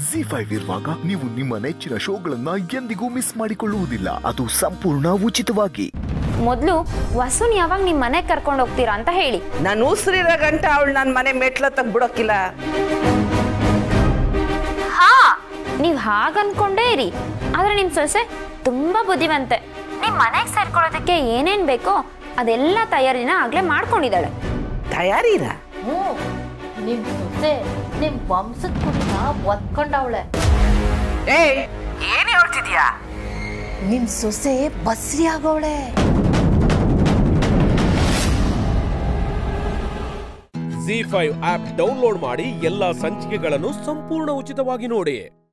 G five ಇರುವಾಗ ನೀವು ನಿಮ್ಮ ನೆಚ್ಚಿನ ಶೋಗಳನ್ನ ಎಂದಿಗೂ ಮಿಸ್ ಮಾಡಿಕೊಳ್ಳುವುದಿಲ್ಲ ಅದು ಸಂಪೂರ್ಣ ಉಚಿತವಾಗಿ ಮೊದಲು ವಸುನ್ ಯಾವಾಗ ನಿಮ್ಮ ಮನೆಗೆ ಕರ್ಕೊಂಡು ಹೋಗ್ತೀರಾ ಅಂತ ಹೇಳಿ ನಾನು ಉಸಿರಿರೋ ಗಂಟ ಅವಳು ನನ್ನ ಮನೆ ಮೆಟ್ಲ ಬಿಡೋಕಿಲ್ಲ ಹಾ ನೀವು ಹಾಗನ್ಕೊಂಡೇ ಇರಿ ಆದ್ರೆ ನಿಮ್ಮ ಸೊಸೆ ತುಂಬಾ ಬುದ್ಧಿವಂತೆ ನಿಮ್ಮ ಮನೆಗೆ ಸೇರ್ಕೊಳ್ಳೋದಕ್ಕೆ ಏನೇನ್ ಬೇಕೋ ಅದೆಲ್ಲ ತಯಾರಿನ ಆಗ್ಲೇ ಮಾಡ್ಕೊಂಡಿದ್ದಾಳೆ ತಯಾರಿರ ಹ್ಞೂ ನಿಮ್ ಸೊಸೆ ನಿಮ್ ವಂಶದ ಕುಡಿನ ಒದ್ಕೊಂಡವಳೆ ಏಯ್ ಏನ್ ಹೇಳ್ತಿದ್ಯಾ ನಿಮ್ ಸೊಸೆ ಬಸ್ರಿ ಆಗವಳೆ ಜಿ ಫೈವ್ ಆಪ್ ಡೌನ್ಲೋಡ್ ಮಾಡಿ ಎಲ್ಲಾ ಸಂಚಿಕೆಗಳನ್ನು ಸಂಪೂರ್ಣ ಉಚಿತವಾಗಿ ನೋಡಿ